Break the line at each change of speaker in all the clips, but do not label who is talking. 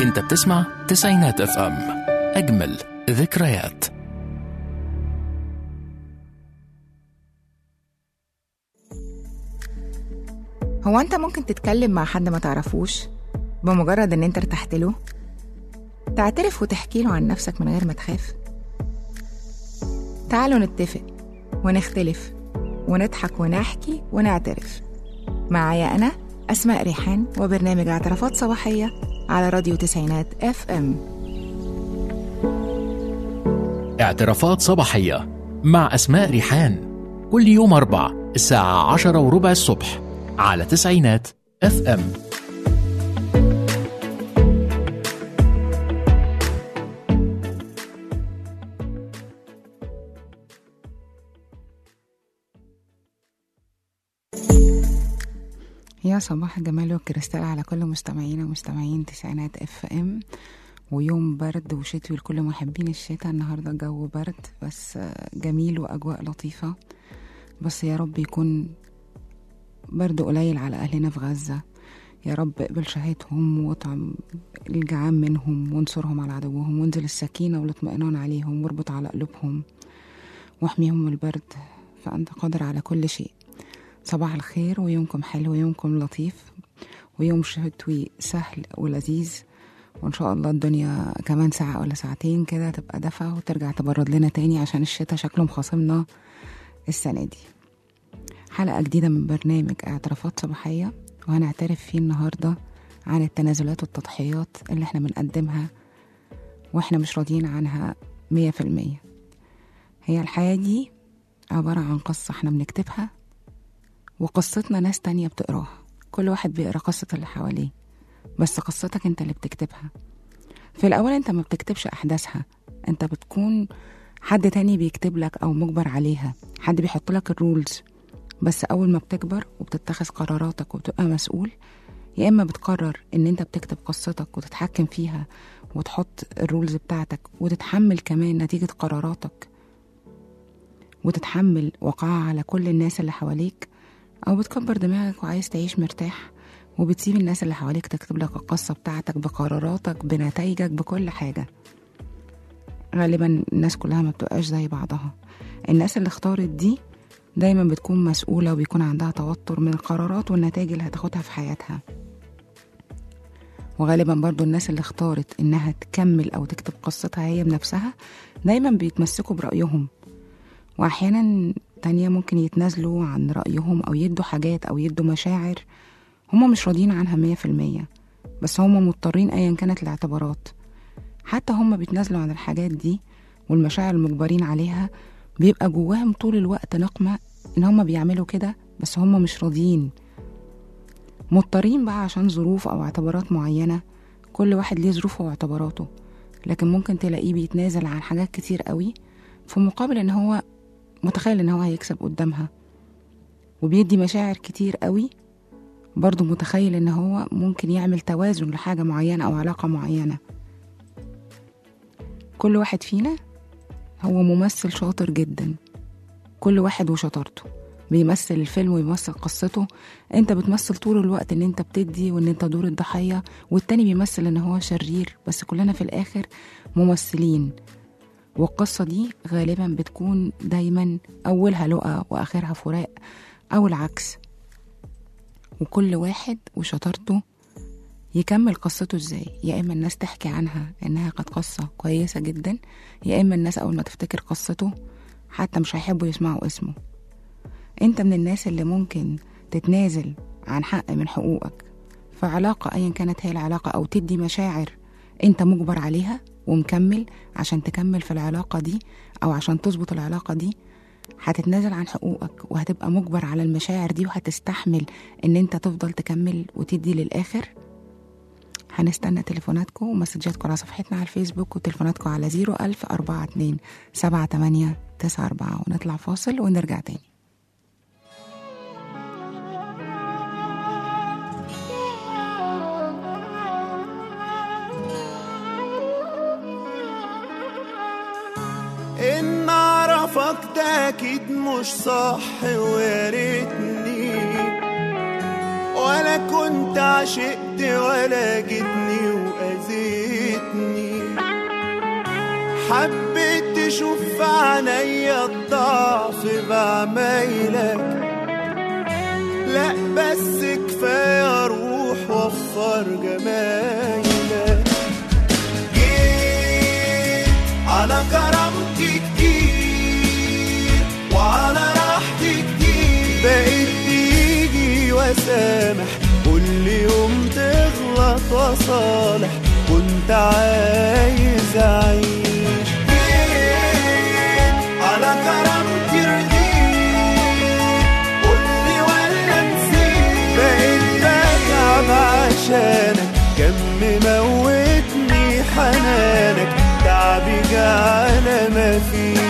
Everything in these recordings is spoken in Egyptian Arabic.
انت بتسمع تسعينات اف ام اجمل ذكريات
هو انت ممكن تتكلم مع حد ما تعرفوش بمجرد ان انت ارتحت له تعترف وتحكي له عن نفسك من غير ما تخاف تعالوا نتفق ونختلف ونضحك ونحكي ونعترف معايا انا اسماء ريحان وبرنامج اعترافات صباحيه على راديو تسعينات اف ام
اعترافات صباحية مع أسماء ريحان كل يوم أربع الساعة عشرة وربع الصبح على تسعينات اف ام
يا صباح الجمال والكريستال على كل مستمعينا ومستمعين تسعينات اف ام ويوم برد وشتوي لكل محبين الشتاء النهارده الجو برد بس جميل واجواء لطيفه بس يا رب يكون برد قليل على اهلنا في غزه يا رب اقبل شهادهم واطعم الجعان منهم وانصرهم على عدوهم وانزل السكينه والاطمئنان عليهم واربط على قلوبهم واحميهم من البرد فانت قادر على كل شيء صباح الخير ويومكم حلو ويومكم لطيف ويوم شتوي سهل ولذيذ وان شاء الله الدنيا كمان ساعة ولا ساعتين كده تبقى دفى وترجع تبرد لنا تاني عشان الشتا شكله مخاصمنا السنة دي حلقة جديدة من برنامج اعترافات صباحية وهنعترف فيه النهاردة عن التنازلات والتضحيات اللي احنا بنقدمها واحنا مش راضيين عنها مية في المية هي الحياة دي عبارة عن قصة احنا بنكتبها وقصتنا ناس تانية بتقراها كل واحد بيقرا قصة اللي حواليه بس قصتك انت اللي بتكتبها في الأول انت ما بتكتبش أحداثها انت بتكون حد تاني بيكتب لك أو مجبر عليها حد بيحط لك الرولز بس أول ما بتكبر وبتتخذ قراراتك وبتبقى مسؤول يا إما بتقرر إن أنت بتكتب قصتك وتتحكم فيها وتحط الرولز بتاعتك وتتحمل كمان نتيجة قراراتك وتتحمل وقعها على كل الناس اللي حواليك أو بتكبر دماغك وعايز تعيش مرتاح وبتسيب الناس اللي حواليك تكتب لك القصة بتاعتك بقراراتك بنتائجك بكل حاجة غالبا الناس كلها ما بتبقاش زي بعضها الناس اللي اختارت دي دايما بتكون مسؤولة وبيكون عندها توتر من القرارات والنتائج اللي هتاخدها في حياتها وغالبا برضو الناس اللي اختارت انها تكمل او تكتب قصتها هي بنفسها دايما بيتمسكوا برأيهم واحيانا تانية ممكن يتنازلوا عن رأيهم او يدوا حاجات او يدوا مشاعر هما مش راضيين عنها مية في المية بس هما مضطرين ايا كانت الاعتبارات حتى هما بيتنازلوا عن الحاجات دي والمشاعر المجبرين عليها بيبقى جواهم طول الوقت نقمة ان هما بيعملوا كده بس هما مش راضيين مضطرين بقى عشان ظروف او اعتبارات معينة كل واحد ليه ظروفه واعتباراته لكن ممكن تلاقيه بيتنازل عن حاجات كتير قوي في مقابل ان هو متخيل ان هو هيكسب قدامها وبيدي مشاعر كتير قوي برضه متخيل ان هو ممكن يعمل توازن لحاجة معينة او علاقة معينة كل واحد فينا هو ممثل شاطر جدا كل واحد وشطارته بيمثل الفيلم ويمثل قصته انت بتمثل طول الوقت ان انت بتدي وان انت دور الضحية والتاني بيمثل ان هو شرير بس كلنا في الاخر ممثلين والقصة دي غالبا بتكون دايما أولها لقى وآخرها فراق أو العكس وكل واحد وشطارته يكمل قصته ازاي يا اما الناس تحكي عنها انها كانت قصة كويسة جدا يا اما الناس اول ما تفتكر قصته حتى مش هيحبوا يسمعوا اسمه انت من الناس اللي ممكن تتنازل عن حق من حقوقك في علاقة ايا كانت هي العلاقة او تدي مشاعر انت مجبر عليها ومكمل عشان تكمل في العلاقة دي او عشان تظبط العلاقة دي هتتنازل عن حقوقك وهتبقى مجبر على المشاعر دي وهتستحمل ان انت تفضل تكمل وتدي للاخر هنستنى تليفوناتكم ومسجاتكم على صفحتنا على الفيسبوك وتليفوناتكم على زيرو ألف أربعة اتنين سبعة تمانية تسعة أربعة ونطلع فاصل ونرجع تاني
ان اعرفك ده اكيد مش صح ويا ريتني ولا كنت عشقت ولا جيتني وأذيتني حبيت تشوف في عينيا الضعف بعمايلك لا بس كفاية روح وفر جمايلك جيت على كرامتي كتير وعلى راحتي كتير بقيت تيجي واسامح كل يوم تغلط وصالح كنت عايز اعيش جيت على كرامتي رضيت قولي ولا نسيت بقيت بتعب عشانك كم موتني حنانك تعبي جعل مفيش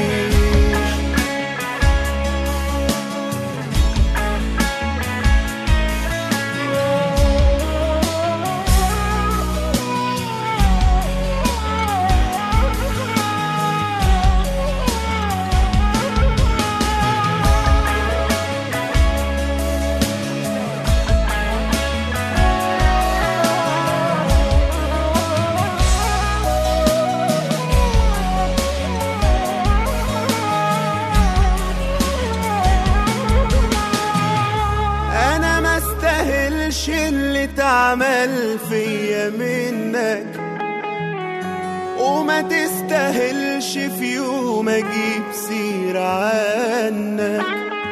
انا ما استاهلش اللي اتعمل فيا منك وما تستاهلش في يوم اجيب سيرة عنك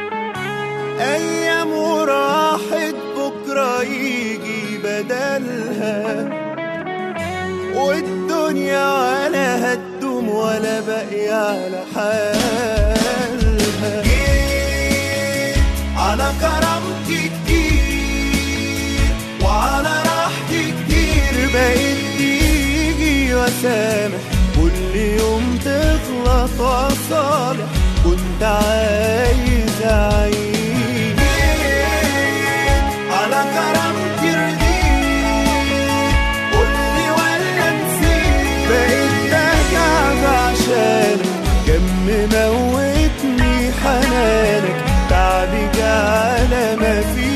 ايام وراحت بكرة يجي بدلها والدنيا ولا هتدوم ولا باقي على حالها جيت على كرامتي كتير وعلى راحتي كتير بقيت تيجي واسامح كل يوم تغلط وصالح كنت عايز اعيش جيت على كرامتي رضيت قولي ولا نسيت بقيت بتعب عشانك كم موتني حنانك تعبي جعل مفيش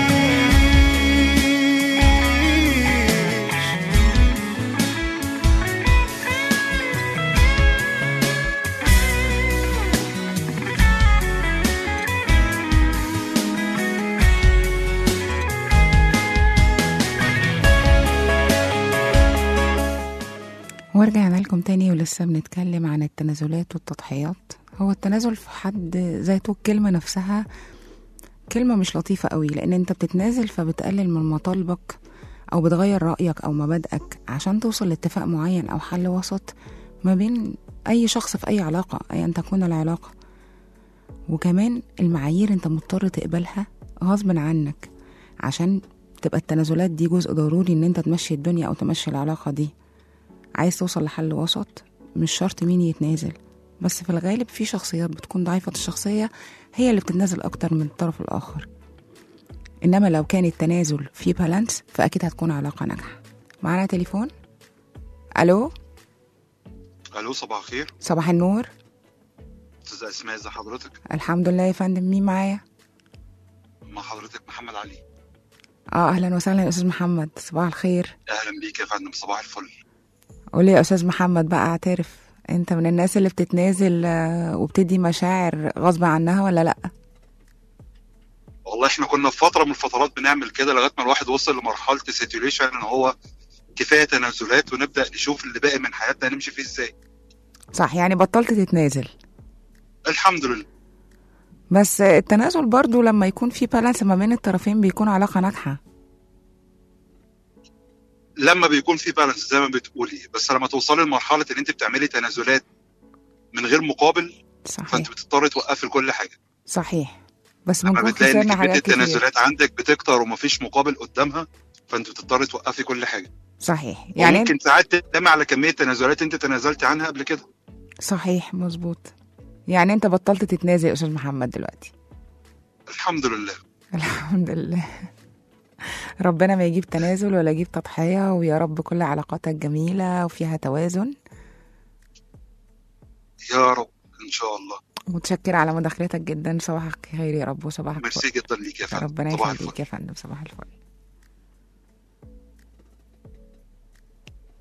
ورجعنا لكم تاني ولسه بنتكلم عن التنازلات والتضحيات هو التنازل في حد ذاته الكلمة نفسها كلمة مش لطيفة قوي لأن أنت بتتنازل فبتقلل من مطالبك أو بتغير رأيك أو مبادئك عشان توصل لاتفاق معين أو حل وسط ما بين أي شخص في أي علاقة أيا تكون العلاقة وكمان المعايير أنت مضطر تقبلها غصب عنك عشان تبقى التنازلات دي جزء ضروري إن أنت تمشي الدنيا أو تمشي العلاقة دي عايز توصل لحل وسط مش شرط مين يتنازل بس في الغالب في شخصيات بتكون ضعيفة الشخصية هي اللي بتتنازل أكتر من الطرف الآخر إنما لو كان التنازل في بالانس فأكيد هتكون علاقة ناجحة معانا تليفون ألو
الو صباح الخير
صباح النور
استاذ اسماء ازي حضرتك
الحمد لله يا فندم مين معايا
مع حضرتك محمد علي
اه اهلا وسهلا يا استاذ محمد صباح الخير
اهلا بيك يا فندم صباح الفل
قولي يا استاذ محمد بقى اعترف انت من الناس اللي بتتنازل آه، وبتدي مشاعر غصب عنها ولا لا
والله احنا كنا في فتره من الفترات بنعمل كده لغايه ما الواحد وصل لمرحله سيتويشن ان هو كفايه تنازلات ونبدا نشوف اللي باقي من حياتنا نمشي فيه ازاي
صح يعني بطلت تتنازل
الحمد لله
بس التنازل برضو لما يكون في بالانس ما بين الطرفين بيكون علاقة ناجحة
لما بيكون في بالانس زي ما بتقولي بس لما توصلي لمرحله ان انت بتعملي تنازلات من غير مقابل
صحيح
فانت بتضطري توقفي كل حاجه
صحيح بس
لما
بنكون
بتلاقي ان
خسرنا
كميه
حاجات كتير
التنازلات عندك بتكتر ومفيش مقابل قدامها فانت بتضطري توقفي كل حاجه
صحيح
يعني
يعني
ممكن ساعات تندمي على كميه تنازلات انت تنازلتي عنها قبل كده
صحيح مظبوط يعني انت بطلت تتنازل يا استاذ محمد دلوقتي
الحمد لله
الحمد لله ربنا ما يجيب تنازل ولا يجيب تضحية ويا رب كل علاقاتك جميلة وفيها توازن
يا رب ان شاء الله
متشكرة على مداخلتك جدا صباحك خير يا رب وصباحك
ميرسي
فل
جدا ليك يا فندم
ربنا
صباح
يخليك
الفل
يا فندم صباح الفل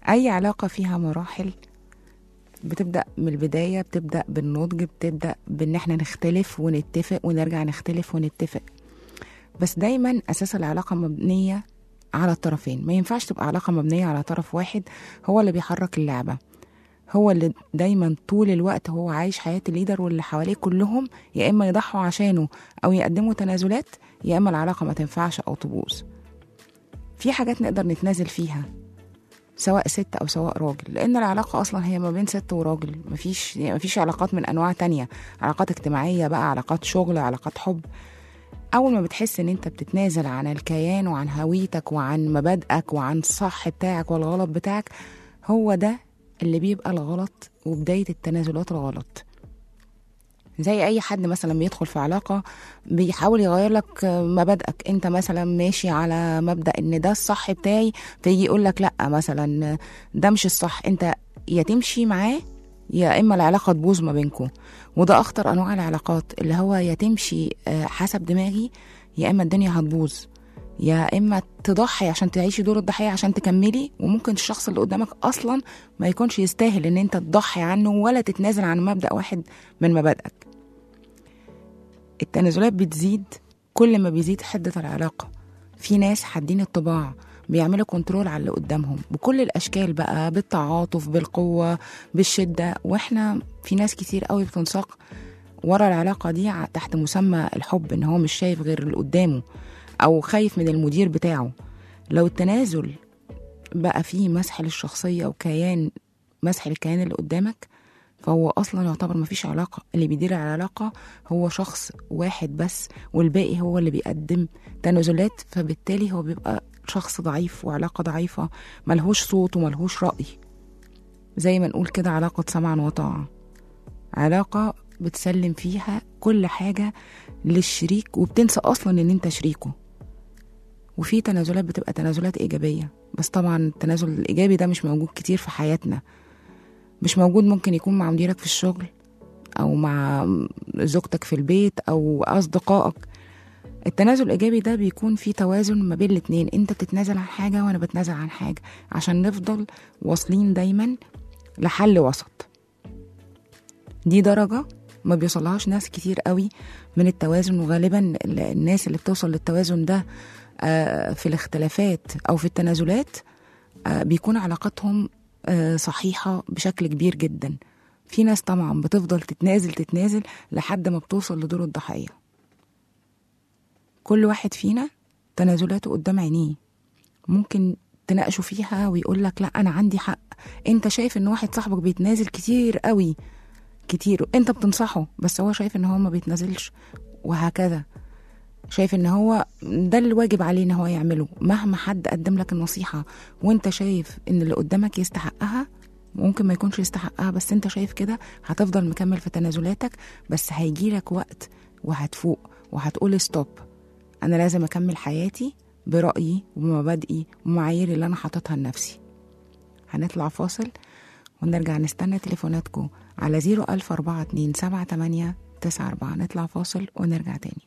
أي علاقة فيها مراحل بتبدأ من البداية بتبدأ بالنضج بتبدأ بإن احنا نختلف ونتفق ونرجع نختلف ونتفق بس دايما أساس العلاقة مبنية على الطرفين ما ينفعش تبقى علاقة مبنية على طرف واحد هو اللي بيحرك اللعبة هو اللي دايما طول الوقت هو عايش حياة الليدر واللي حواليه كلهم يا إما يضحوا عشانه أو يقدموا تنازلات يا إما العلاقة ما تنفعش أو تبوظ في حاجات نقدر نتنازل فيها سواء ست أو سواء راجل لأن العلاقة أصلا هي ما بين ست وراجل مفيش مفيش علاقات من أنواع تانية علاقات اجتماعية بقى علاقات شغل علاقات حب أول ما بتحس إن أنت بتتنازل عن الكيان وعن هويتك وعن مبادئك وعن الصح بتاعك والغلط بتاعك هو ده اللي بيبقى الغلط وبداية التنازلات الغلط زي اي حد مثلا بيدخل في علاقه بيحاول يغير لك مبادئك انت مثلا ماشي على مبدا ان ده الصح بتاعي فيجي يقول لك لا مثلا ده مش الصح انت يا تمشي معاه يا اما العلاقه تبوظ ما بينكم وده اخطر انواع العلاقات اللي هو يا تمشي آه، حسب دماغي يا اما الدنيا هتبوظ يا اما تضحي عشان تعيشي دور الضحيه عشان تكملي وممكن الشخص اللي قدامك اصلا ما يكونش يستاهل ان انت تضحي عنه ولا تتنازل عن مبدا واحد من مبادئك التنازلات بتزيد كل ما بيزيد حدة العلاقة في ناس حادين الطباع بيعملوا كنترول على اللي قدامهم بكل الأشكال بقى بالتعاطف بالقوة بالشدة وإحنا في ناس كتير قوي بتنساق ورا العلاقة دي ع- تحت مسمى الحب إن هو مش شايف غير اللي قدامه أو خايف من المدير بتاعه لو التنازل بقى فيه مسح للشخصية وكيان مسح للكيان اللي قدامك فهو اصلا يعتبر مفيش علاقه اللي بيدير العلاقه هو شخص واحد بس والباقي هو اللي بيقدم تنازلات فبالتالي هو بيبقى شخص ضعيف وعلاقه ضعيفه ملهوش صوت وملهوش راي زي ما نقول كده علاقه سمع وطاعه علاقه بتسلم فيها كل حاجه للشريك وبتنسى اصلا ان انت شريكه وفي تنازلات بتبقى تنازلات ايجابيه بس طبعا التنازل الايجابي ده مش موجود كتير في حياتنا مش موجود ممكن يكون مع مديرك في الشغل او مع زوجتك في البيت او اصدقائك التنازل الايجابي ده بيكون فيه توازن ما بين الاتنين انت بتتنازل عن حاجه وانا بتنازل عن حاجه عشان نفضل واصلين دايما لحل وسط دي درجه ما بيوصلهاش ناس كتير قوي من التوازن وغالبا ال- الناس اللي بتوصل للتوازن ده آه، في الاختلافات او في التنازلات آه، بيكون علاقتهم آه، صحيحة بشكل كبير جدا في ناس طبعا بتفضل تتنازل تتنازل لحد ما بتوصل لدور الضحية كل واحد فينا تنازلاته قدام عينيه ممكن تناقشوا فيها ويقول لك لا انا عندي حق انت شايف ان واحد صاحبك بيتنازل كتير قوي كتير انت بتنصحه بس هو شايف ان هو ما بيتنازلش وهكذا شايف ان هو ده اللي واجب عليه ان هو يعمله مهما حد قدم لك النصيحة وانت شايف ان اللي قدامك يستحقها ممكن ما يكونش يستحقها بس انت شايف كده هتفضل مكمل في تنازلاتك بس هيجيلك وقت وهتفوق وهتقول ستوب انا لازم اكمل حياتي برأيي وبمبادئي ومعاييري اللي انا حاططها لنفسي هنطلع فاصل ونرجع نستنى تليفوناتكم على 00427 94 نطلع فاصل ونرجع تاني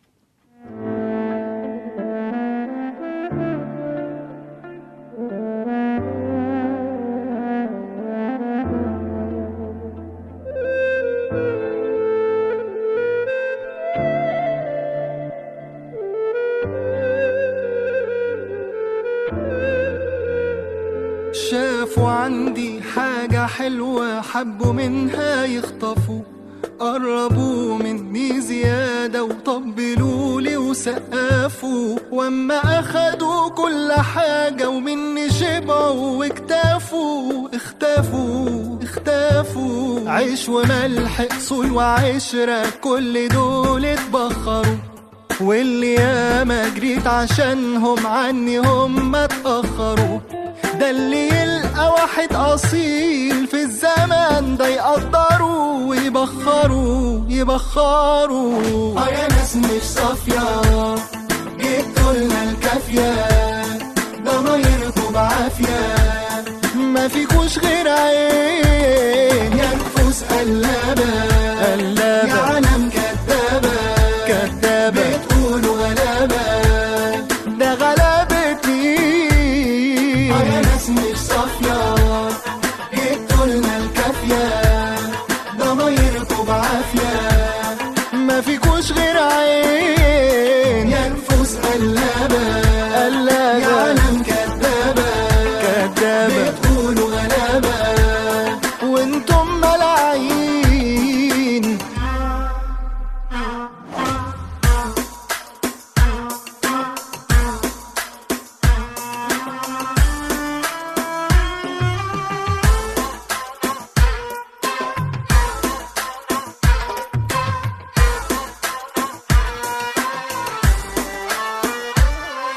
شافوا عندي حاجة حلوة حبوا منها يخطفوا قربوا مني زيادة وطبلوا لي وسقفوا واما اخدوا كل حاجة ومني شبعوا واكتفوا اختفوا اختفوا عيش وملح اصول وعشرة كل دول اتبخروا واللي ياما جريت عشانهم عني هم اتأخروا ده اللي يلقى واحد أصيل في الزمن ده يقدروا ويبخروا يبخروا اه يا ناس مش صافية جبتوا لنا الكافية ضمايركوا بعافية ما فيكوش غير عين يا نفوس قلابة قلابة يا عالم كدابة كدابة بتقولوا غلابة ده غلابة مين اه يا ناس مش صافية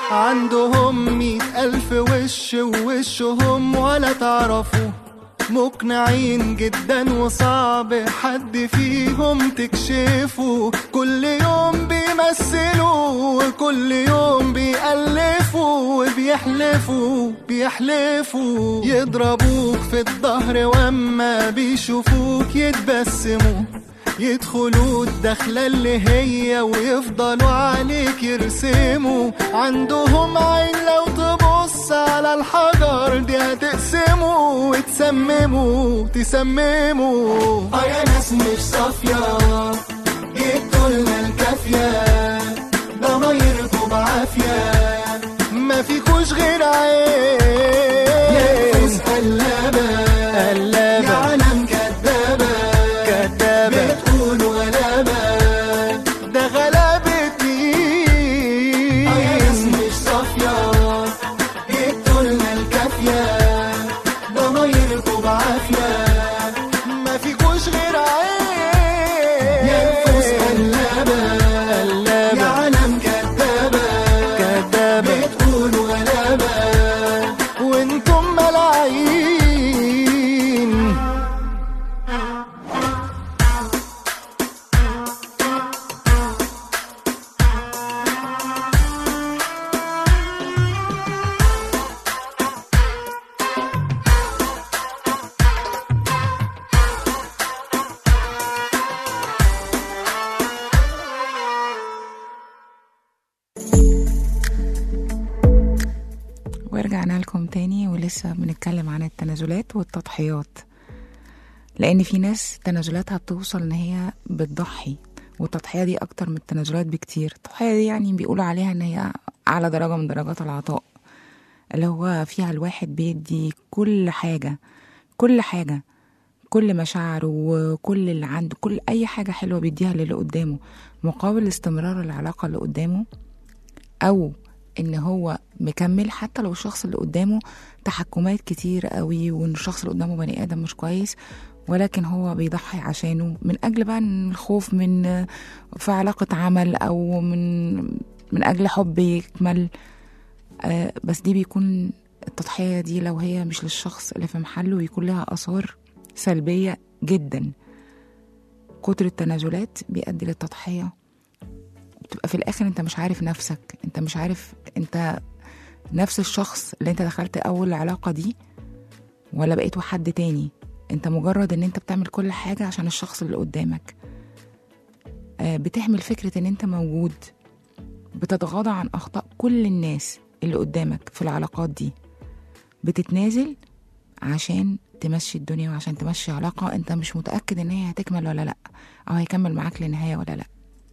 عندهم مئة ألف وش ووشهم ولا تعرفوا مقنعين جدا وصعب حد فيهم تكشفه كل يوم بيمثلوا وكل يوم بيألفوا وبيحلفوا بيحلفوا يضربوك في الظهر واما بيشوفوك يتبسموا يدخلوا الدخلة اللي هي ويفضلوا عليك يرسموا عندهم عين لو تبص على الحجر دي هتقسموا وتسمموا تسمموا اه يا ناس مش صافية جبتوا لنا الكافية ضمايركم بعافية ما فيكوش غير عين يا نفوس قلابة قلابة يا عالم كدابة كدابة بتقولوا غلابة ده غلابة مين اه يا ناس مش صافية جبتوا لنا الكافية ضمايركم بعافية ما فيكوش غير عين يا نفوس قلابة قلابة يا عالم كدابة كدابة بتقولوا غلابة وانتم ملاعين
ورجعنا لكم تاني ولسه بنتكلم عن التنازلات والتضحيات لان في ناس تنازلاتها بتوصل ان هي بتضحي والتضحيه دي اكتر من التنازلات بكتير التضحيه دي يعني بيقولوا عليها ان هي اعلى درجه من درجات العطاء اللي هو فيها الواحد بيدي كل حاجه كل حاجه كل مشاعره وكل اللي عنده كل اي حاجه حلوه بيديها للي قدامه مقابل استمرار العلاقه اللي قدامه او ان هو مكمل حتى لو الشخص اللي قدامه تحكمات كتير قوي وان الشخص اللي قدامه بني ادم مش كويس ولكن هو بيضحي عشانه من اجل بقى إن الخوف من في علاقة عمل او من من اجل حب يكمل آه، بس دي بيكون التضحية دي لو هي مش للشخص اللي في محله بيكون لها اثار سلبية جدا كتر التنازلات بيؤدي للتضحية بتبقى في الاخر انت مش عارف نفسك انت مش عارف انت نفس الشخص اللي انت دخلت اول علاقة دي ولا بقيت حد تاني انت مجرد ان انت بتعمل كل حاجة عشان الشخص اللي قدامك آه، بتحمل فكرة ان انت موجود بتتغاضى عن اخطاء كل الناس اللي قدامك في العلاقات دي بتتنازل عشان تمشي الدنيا وعشان تمشي علاقة انت مش متأكد ان هي هتكمل ولا لا او هيكمل معاك للنهاية ولا لا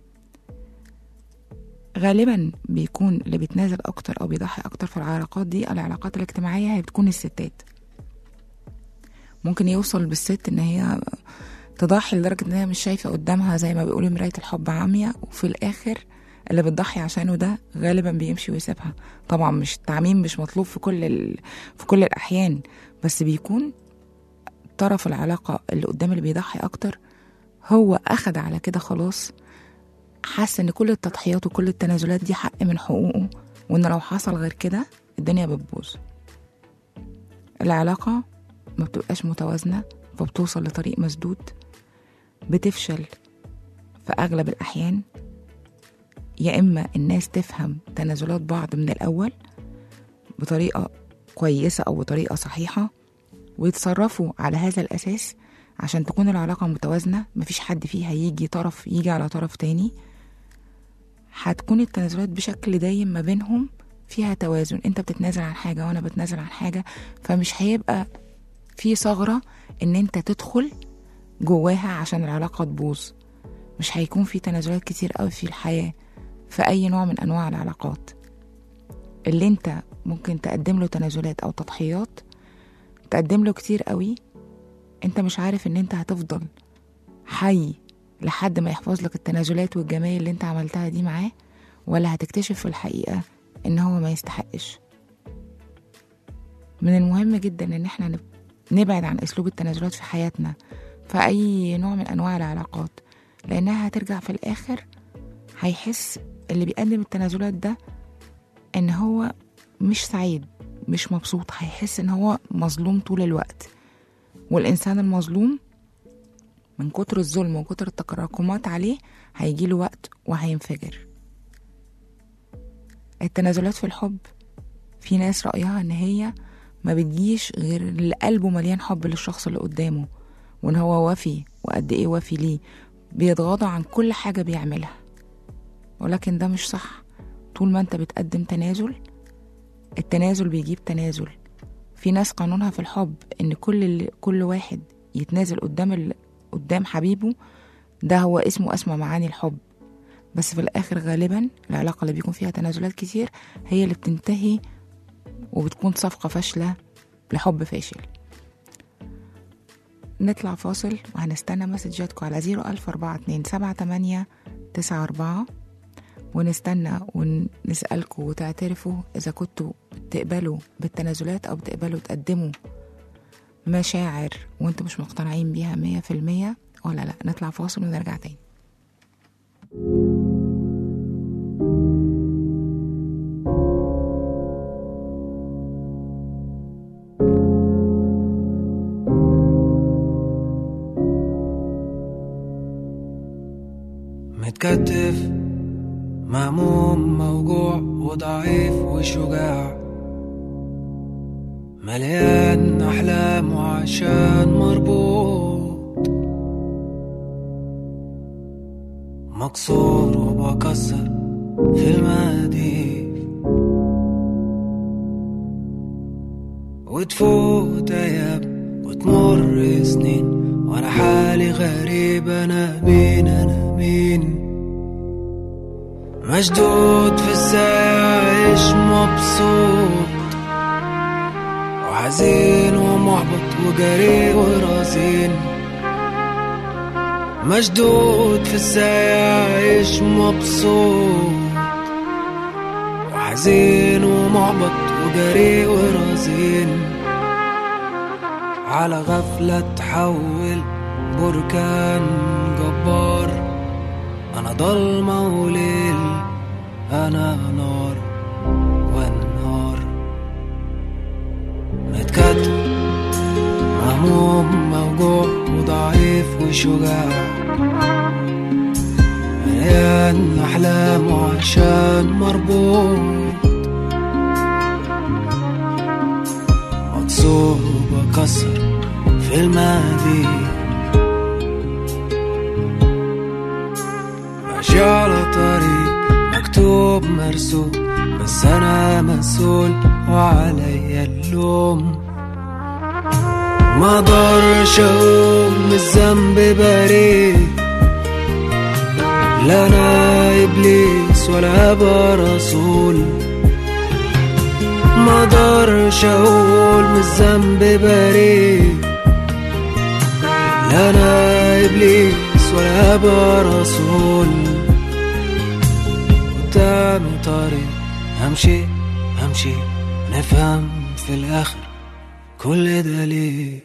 غالبا بيكون اللي بيتنازل اكتر او بيضحي اكتر في العلاقات دي العلاقات الاجتماعية هي بتكون الستات ممكن يوصل بالست ان هي تضحي لدرجة ان هي مش شايفة قدامها زي ما بيقولوا مراية الحب عامية وفي الاخر اللي بتضحي عشانه ده غالبا بيمشي ويسيبها طبعا مش التعميم مش مطلوب في كل ال... في كل الاحيان بس بيكون طرف العلاقة اللي قدام اللي بيضحي اكتر هو اخد على كده خلاص حاسس ان كل التضحيات وكل التنازلات دي حق من حقوقه وان لو حصل غير كده الدنيا بتبوظ العلاقة ما بتبقاش متوازنة فبتوصل لطريق مسدود بتفشل في أغلب الأحيان يا إما الناس تفهم تنازلات بعض من الأول بطريقة كويسة أو بطريقة صحيحة ويتصرفوا على هذا الأساس عشان تكون العلاقة متوازنة مفيش حد فيها يجي طرف يجي على طرف تاني هتكون التنازلات بشكل دايم ما بينهم فيها توازن انت بتتنازل عن حاجة وانا بتنازل عن حاجة فمش هيبقى في ثغرة ان انت تدخل جواها عشان العلاقة تبوظ مش هيكون في تنازلات كتير قوي في الحياة في اي نوع من انواع العلاقات اللي انت ممكن تقدم له تنازلات او تضحيات تقدم له كتير قوي انت مش عارف ان انت هتفضل حي لحد ما يحفظ لك التنازلات والجمايل اللي انت عملتها دي معاه ولا هتكتشف في الحقيقة ان هو ما يستحقش من المهم جدا ان احنا نب- نبعد عن اسلوب التنازلات في حياتنا في اي نوع من انواع العلاقات لانها هترجع في الاخر هيحس اللي بيقدم التنازلات ده ان هو مش سعيد مش مبسوط هيحس ان هو مظلوم طول الوقت والانسان المظلوم من كتر الظلم وكتر التراكمات عليه هيجيله وقت وهينفجر التنازلات في الحب في ناس رأيها ان هي ما بتجيش غير اللي قلبه مليان حب للشخص اللي قدامه وان هو وفي وقد ايه وفي ليه بيتغاضى عن كل حاجة بيعملها ولكن ده مش صح طول ما انت بتقدم تنازل التنازل بيجيب تنازل في ناس قانونها في الحب ان كل اللي كل واحد يتنازل قدام ال... قدام حبيبه ده هو اسمه اسمى معاني الحب بس في الاخر غالبا العلاقه اللي بيكون فيها تنازلات كتير هي اللي بتنتهي وبتكون صفقه فاشله لحب فاشل نطلع فاصل وهنستنى مسجاتكم على زيرو ألف أربعة اتنين سبعة تمانية تسعة أربعة ونستنى ونسألكم وتعترفوا إذا كنتوا بتقبلوا بالتنازلات أو بتقبلوا تقدموا مشاعر وانتوا مش مقتنعين بيها مية في المية ولا لأ نطلع فاصل ونرجع تاني
متكتف مهموم موجوع وضعيف وشجاع مليان أحلام وعشان مربوط مكسور وبكسر في المقاديف وتفوت أيام وتمر سنين وأنا حالي غريب أنا مين أنا مين مشدود في الساعة عايش مبسوط وحزين ومحبط وجري ورزين مشدود في الساعة عايش مبسوط وحزين ومحبط وجري ورزين على غفلة تحول بركان جبار أنا ضلمة وليل أنا نار والنار متكتف مهموم موجوع وضعيف وشجاع مليان أحلام وعشان مربوط مكسور وبكسر في المقادير ماشي على طريق مكتوب مرسوم بس انا مسؤول وعليا اللوم ما اقدرش اقول من الذنب بريء لا انا ابليس ولا ابقى رسول ما اقدرش اقول من الذنب بريء لا انا ابليس ولا ابقى رسول قدامي طريق همشي همشي نفهم في الاخر كل ده ليه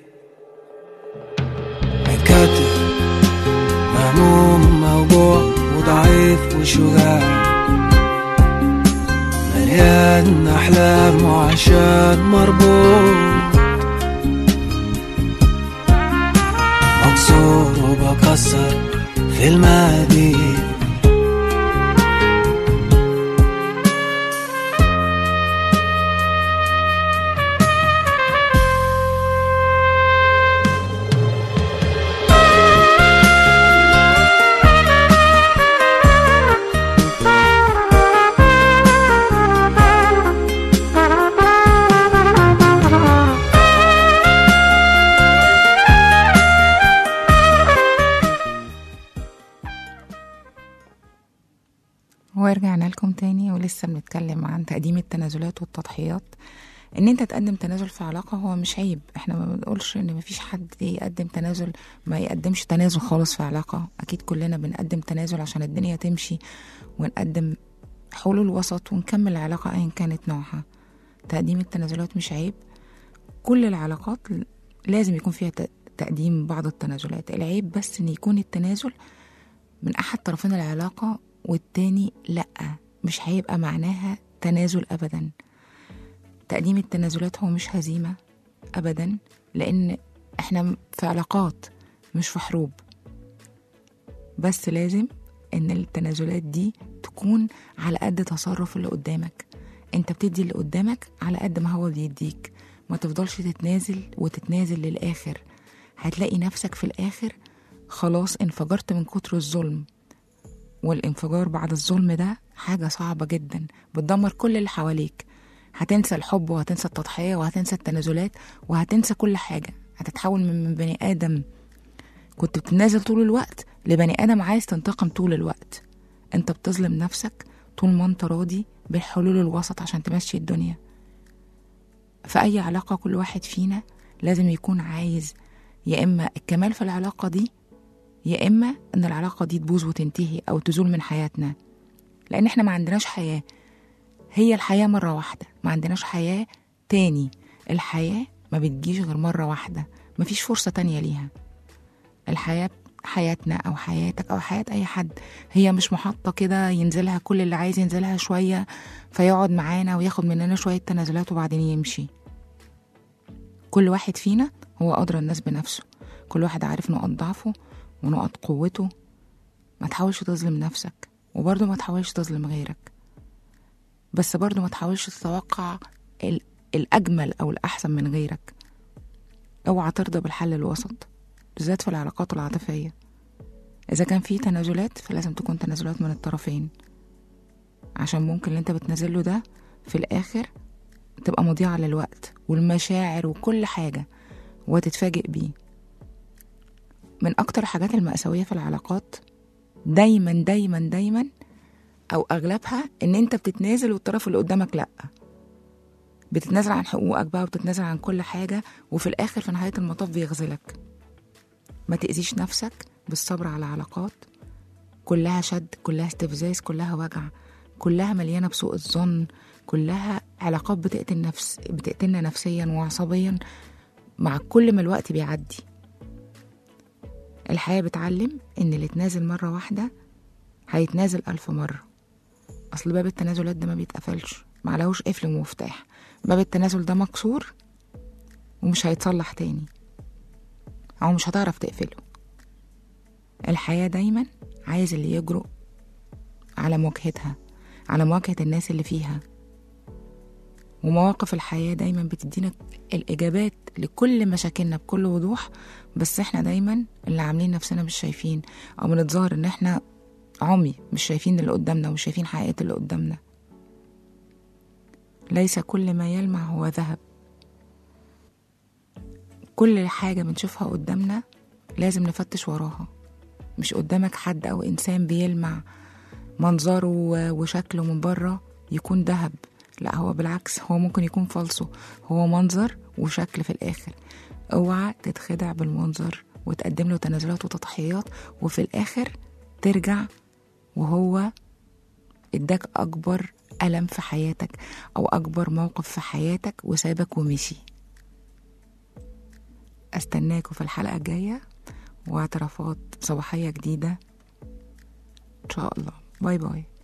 متكتف مهموم موجوع وضعيف وشجاع مليان أحلام وعشان مربوط مكسور وبكسر في المقادير
ورجعنا لكم تاني ولسه بنتكلم عن تقديم التنازلات والتضحيات ان انت تقدم تنازل في علاقة هو مش عيب احنا ما بنقولش ان مفيش حد يقدم تنازل ما يقدمش تنازل خالص في علاقة اكيد كلنا بنقدم تنازل عشان الدنيا تمشي ونقدم حلول وسط ونكمل العلاقة ايا كانت نوعها تقديم التنازلات مش عيب كل العلاقات لازم يكون فيها ت- تقديم بعض التنازلات العيب بس ان يكون التنازل من احد طرفين العلاقة والتاني لأ مش هيبقى معناها تنازل أبدا تقديم التنازلات هو مش هزيمة أبدا لأن احنا في علاقات مش في حروب بس لازم ان التنازلات دي تكون على قد تصرف اللي قدامك انت بتدي اللي قدامك على قد ما هو بيديك ما تفضلش تتنازل وتتنازل للآخر هتلاقي نفسك في الآخر خلاص انفجرت من كتر الظلم والانفجار بعد الظلم ده حاجة صعبة جدا بتدمر كل اللي حواليك هتنسى الحب وهتنسى التضحية وهتنسى التنازلات وهتنسى كل حاجة هتتحول من من بني آدم كنت بتنازل طول الوقت لبني آدم عايز تنتقم طول الوقت انت بتظلم نفسك طول ما انت راضي بالحلول الوسط عشان تمشي الدنيا في أي علاقة كل واحد فينا لازم يكون عايز يا إما الكمال في العلاقة دي يا إما إن العلاقة دي تبوظ وتنتهي أو تزول من حياتنا لأن إحنا ما عندناش حياة هي الحياة مرة واحدة ما عندناش حياة تاني الحياة ما بتجيش غير مرة واحدة مفيش فرصة تانية ليها الحياة حياتنا أو حياتك أو حياة أي حد هي مش محطة كده ينزلها كل اللي عايز ينزلها شوية فيقعد معانا وياخد مننا شوية تنازلات وبعدين يمشي كل واحد فينا هو أدرى الناس بنفسه كل واحد عارف نقط ضعفه ونقط قوته ما تحاولش تظلم نفسك وبرضه ما تحاولش تظلم غيرك بس برضه ما تحاولش تتوقع ال- الأجمل أو الأحسن من غيرك اوعى ترضى بالحل الوسط بالذات في العلاقات العاطفية إذا كان في تنازلات فلازم تكون تنازلات من الطرفين عشان ممكن اللي انت بتنزله ده في الآخر تبقى مضيعة للوقت والمشاعر وكل حاجة وتتفاجئ بيه من أكتر الحاجات المأساوية في العلاقات دايما دايما دايما أو أغلبها إن أنت بتتنازل والطرف اللي قدامك لأ بتتنازل عن حقوقك بقى وبتتنازل عن كل حاجة وفي الآخر في نهاية المطاف بيغزلك ما تأذيش نفسك بالصبر على علاقات كلها شد كلها استفزاز كلها وجع كلها مليانة بسوء الظن كلها علاقات بتقتل نفس بتقتلنا نفسيا وعصبيا مع كل ما الوقت بيعدي الحياة بتعلم إن اللي اتنازل مرة واحدة هيتنازل ألف مرة أصل باب التنازلات ده ما بيتقفلش معلهوش قفل ومفتاح باب التنازل ده مكسور ومش هيتصلح تاني أو مش هتعرف تقفله الحياة دايما عايز اللي يجرؤ على مواجهتها على مواجهة الناس اللي فيها ومواقف الحياة دايما بتدينا الإجابات لكل مشاكلنا بكل وضوح بس احنا دايما اللي عاملين نفسنا مش شايفين أو بنتظاهر إن احنا عمي مش شايفين اللي قدامنا ومش شايفين حقيقة اللي قدامنا ليس كل ما يلمع هو ذهب كل حاجة بنشوفها قدامنا لازم نفتش وراها مش قدامك حد أو إنسان بيلمع منظره و- وشكله من بره يكون ذهب لا هو بالعكس هو ممكن يكون فالصو هو منظر وشكل في الآخر اوعى تتخدع بالمنظر وتقدم له تنازلات وتضحيات وفي الآخر ترجع وهو اداك أكبر ألم في حياتك أو أكبر موقف في حياتك وسابك ومشي استناكوا في الحلقة الجاية واعترافات صباحية جديدة إن شاء الله باي باي